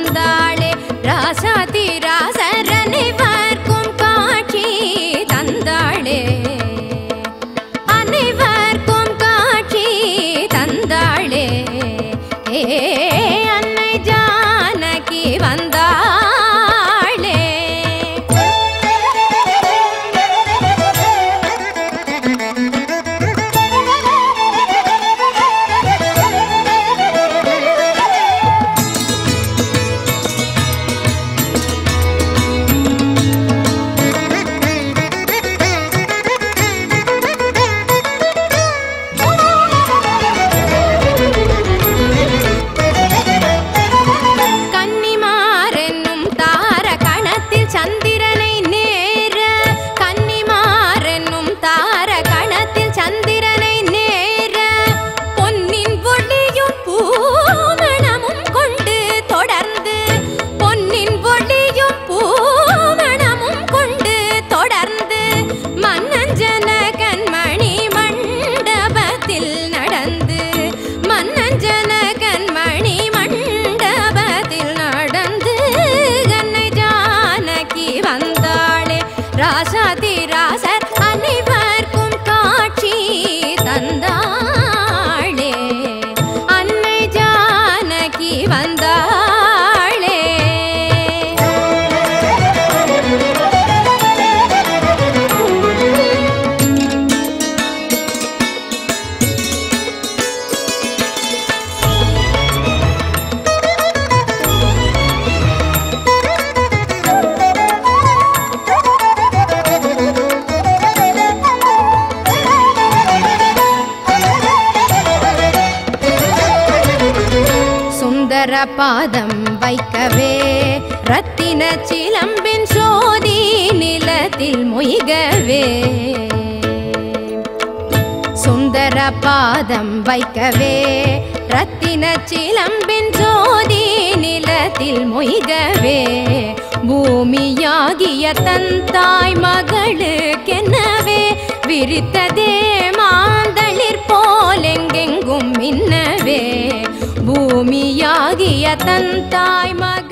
வந்தாளே ராசாதி ராசரனைவர்க்கும் காட்சி தந்தாளே அனைவர்க்கும் காட்சி தந்தாளே ஏ அன்னை ஜானகி வந்தாளே கன்னிமாரென்னும் தார கணத்தில் சந்திரனை நேர கன்னிமாரென்னும் தார கணத்தில் சந்திரனை நேர பொன்னின் ஒளியும் பூமணமும் கொண்டு தொடர்ந்து பொன்னின் ஒளியும் பூமணமும் கொண்டு தொடர்ந்து மன்னஞ்சன கண்மணி மண்டபத்தில் நடந்து மன்னஞ்சன கண்மணி மண்டபத்தில் நடந்து கண்ணை ஜானகி வந்தாளே ராசாதி ராசர் அனைவர்க்கும் காட்சி தந்தாளே அன்னை ஜானகி வந்தாளே சுந்தர பாதம் வைக்கவே ரத்தின சிலம்பின் சோதி நிலத்தில் மொய்கவே சுந்தர பாதம் வைக்கவே ரத்தின சிலம்பின் ஜோதி நிலத்தில் மொய்கவே பூமியாகிய தன் தாய் மகளுக்கென்னவே விரித்ததே மாந்தளிர் போலெங்கெங்கும் மின்னவே பூமியாகிய தன் தாய் மகள்